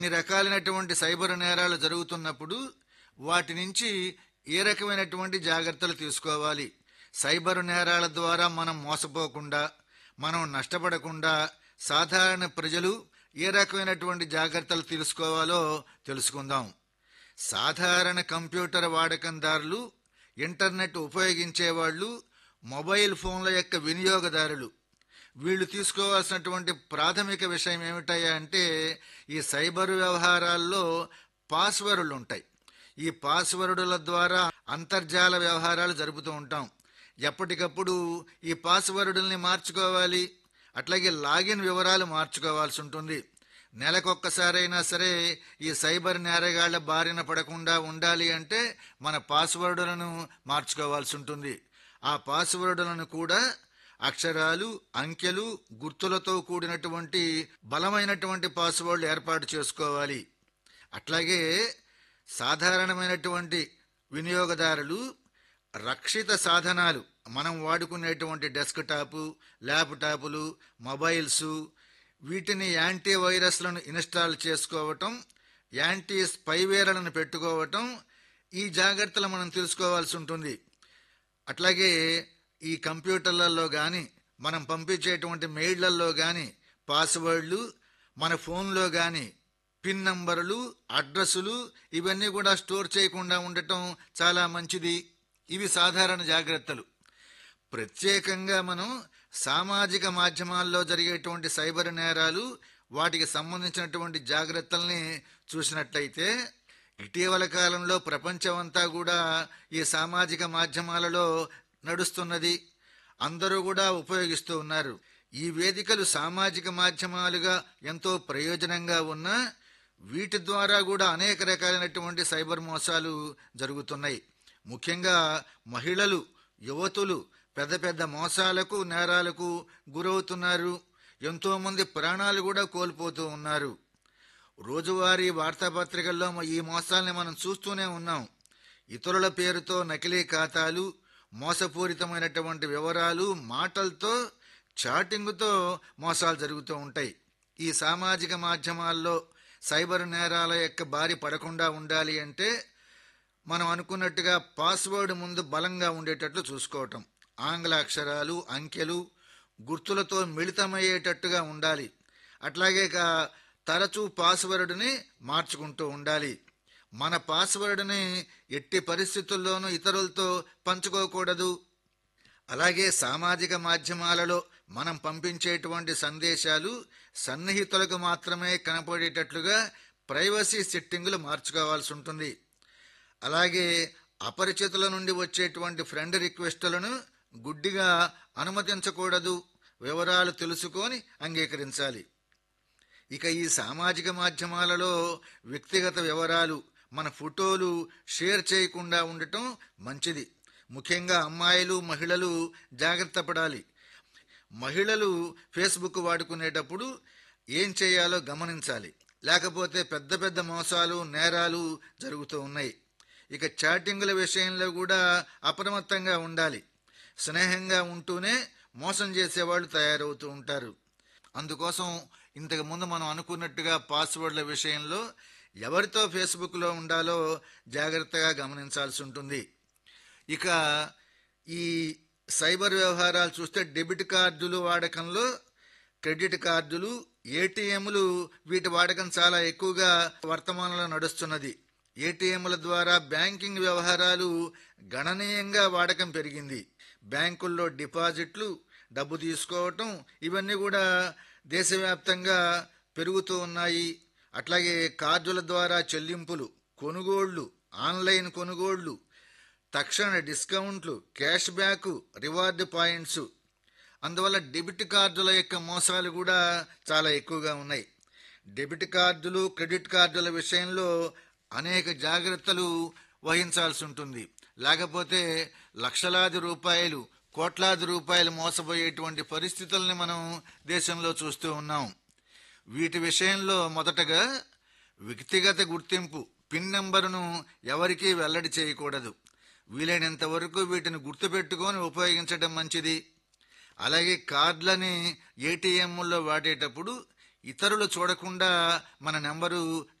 ఇన్ని రకాలైనటువంటి సైబర్ నేరాలు జరుగుతున్నప్పుడు వాటి నుంచి ఏ రకమైనటువంటి జాగ్రత్తలు తీసుకోవాలి సైబర్ నేరాల ద్వారా మనం మోసపోకుండా మనం నష్టపడకుండా సాధారణ ప్రజలు ఏ రకమైనటువంటి జాగ్రత్తలు తీసుకోవాలో తెలుసుకుందాం సాధారణ కంప్యూటర్ వాడకందారులు ఇంటర్నెట్ ఉపయోగించేవాళ్ళు మొబైల్ ఫోన్ల యొక్క వినియోగదారులు వీళ్ళు తీసుకోవాల్సినటువంటి ప్రాథమిక విషయం ఏమిటయ్యా అంటే ఈ సైబర్ వ్యవహారాల్లో పాస్వర్డ్లు ఉంటాయి ఈ పాస్వర్డుల ద్వారా అంతర్జాల వ్యవహారాలు జరుపుతూ ఉంటాం ఎప్పటికప్పుడు ఈ పాస్వర్డుల్ని మార్చుకోవాలి అట్లాగే లాగిన్ వివరాలు మార్చుకోవాల్సి ఉంటుంది నెలకొక్కసారైనా సరే ఈ సైబర్ నేరగాళ్ల బారిన పడకుండా ఉండాలి అంటే మన పాస్వర్డులను మార్చుకోవాల్సి ఉంటుంది ఆ పాస్వర్డులను కూడా అక్షరాలు అంకెలు గుర్తులతో కూడినటువంటి బలమైనటువంటి పాస్వర్డ్లు ఏర్పాటు చేసుకోవాలి అట్లాగే సాధారణమైనటువంటి వినియోగదారులు రక్షిత సాధనాలు మనం వాడుకునేటువంటి డెస్క్టాపు ల్యాప్టాపులు మొబైల్స్ వీటిని యాంటీ వైరస్లను ఇన్స్టాల్ చేసుకోవటం యాంటీ స్పైవేర్లను పెట్టుకోవటం ఈ జాగ్రత్తలు మనం తెలుసుకోవాల్సి ఉంటుంది అట్లాగే ఈ కంప్యూటర్లలో కానీ మనం పంపించేటువంటి మెయిళ్లలో కానీ పాస్వర్డ్లు మన ఫోన్లో కానీ పిన్ నంబర్లు అడ్రస్సులు ఇవన్నీ కూడా స్టోర్ చేయకుండా ఉండటం చాలా మంచిది ఇవి సాధారణ జాగ్రత్తలు ప్రత్యేకంగా మనం సామాజిక మాధ్యమాల్లో జరిగేటువంటి సైబర్ నేరాలు వాటికి సంబంధించినటువంటి జాగ్రత్తల్ని చూసినట్లయితే ఇటీవల కాలంలో ప్రపంచమంతా కూడా ఈ సామాజిక మాధ్యమాలలో నడుస్తున్నది అందరూ కూడా ఉపయోగిస్తూ ఉన్నారు ఈ వేదికలు సామాజిక మాధ్యమాలుగా ఎంతో ప్రయోజనంగా ఉన్నా వీటి ద్వారా కూడా అనేక రకాలైనటువంటి సైబర్ మోసాలు జరుగుతున్నాయి ముఖ్యంగా మహిళలు యువతులు పెద్ద పెద్ద మోసాలకు నేరాలకు గురవుతున్నారు ఎంతో మంది ప్రాణాలు కూడా కోల్పోతూ ఉన్నారు రోజువారీ వార్తాపత్రికల్లో ఈ మోసాల్ని మనం చూస్తూనే ఉన్నాం ఇతరుల పేరుతో నకిలీ ఖాతాలు మోసపూరితమైనటువంటి వివరాలు మాటలతో చాటింగ్తో మోసాలు జరుగుతూ ఉంటాయి ఈ సామాజిక మాధ్యమాల్లో సైబర్ నేరాల యొక్క బారి పడకుండా ఉండాలి అంటే మనం అనుకున్నట్టుగా పాస్వర్డ్ ముందు బలంగా ఉండేటట్లు చూసుకోవటం ఆంగ్ల అక్షరాలు అంకెలు గుర్తులతో మిళితమయ్యేటట్టుగా ఉండాలి అట్లాగే కా- తరచూ పాస్వర్డ్ని మార్చుకుంటూ ఉండాలి మన పాస్వర్డ్ని ఎట్టి పరిస్థితుల్లోనూ ఇతరులతో పంచుకోకూడదు అలాగే సామాజిక మాధ్యమాలలో మనం పంపించేటువంటి సందేశాలు సన్నిహితులకు మాత్రమే కనపడేటట్లుగా ప్రైవసీ సెట్టింగులు మార్చుకోవాల్సి ఉంటుంది అలాగే అపరిచితుల నుండి వచ్చేటువంటి ఫ్రెండ్ రిక్వెస్టులను గుడ్డిగా అనుమతించకూడదు వివరాలు తెలుసుకొని అంగీకరించాలి ఇక ఈ సామాజిక మాధ్యమాలలో వ్యక్తిగత వివరాలు మన ఫోటోలు షేర్ చేయకుండా ఉండటం మంచిది ముఖ్యంగా అమ్మాయిలు మహిళలు జాగ్రత్త పడాలి మహిళలు ఫేస్బుక్ వాడుకునేటప్పుడు ఏం చేయాలో గమనించాలి లేకపోతే పెద్ద పెద్ద మోసాలు నేరాలు జరుగుతూ ఉన్నాయి ఇక చాటింగుల విషయంలో కూడా అప్రమత్తంగా ఉండాలి స్నేహంగా ఉంటూనే మోసం చేసేవాళ్ళు తయారవుతూ ఉంటారు అందుకోసం ఇంతకు ముందు మనం అనుకున్నట్టుగా పాస్వర్డ్ల విషయంలో ఎవరితో ఫేస్బుక్లో ఉండాలో జాగ్రత్తగా గమనించాల్సి ఉంటుంది ఇక ఈ సైబర్ వ్యవహారాలు చూస్తే డెబిట్ కార్డులు వాడకంలో క్రెడిట్ కార్డులు ఏటీఎంలు వీటి వాడకం చాలా ఎక్కువగా వర్తమానంలో నడుస్తున్నది ఏటీఎంల ద్వారా బ్యాంకింగ్ వ్యవహారాలు గణనీయంగా వాడకం పెరిగింది బ్యాంకుల్లో డిపాజిట్లు డబ్బు తీసుకోవటం ఇవన్నీ కూడా దేశవ్యాప్తంగా పెరుగుతూ ఉన్నాయి అట్లాగే కార్డుల ద్వారా చెల్లింపులు కొనుగోళ్లు ఆన్లైన్ కొనుగోళ్లు తక్షణ డిస్కౌంట్లు క్యాష్ బ్యాక్ రివార్డ్ పాయింట్స్ అందువల్ల డెబిట్ కార్డుల యొక్క మోసాలు కూడా చాలా ఎక్కువగా ఉన్నాయి డెబిట్ కార్డులు క్రెడిట్ కార్డుల విషయంలో అనేక జాగ్రత్తలు వహించాల్సి ఉంటుంది లేకపోతే లక్షలాది రూపాయలు కోట్లాది రూపాయలు మోసపోయేటువంటి పరిస్థితుల్ని మనం దేశంలో చూస్తూ ఉన్నాం వీటి విషయంలో మొదటగా వ్యక్తిగత గుర్తింపు పిన్ నెంబరును ఎవరికీ వెల్లడి చేయకూడదు వీలైనంత వరకు వీటిని గుర్తుపెట్టుకొని ఉపయోగించడం మంచిది అలాగే కార్డులని ఏటీఎంల్లో వాడేటప్పుడు ఇతరులు చూడకుండా మన నెంబరు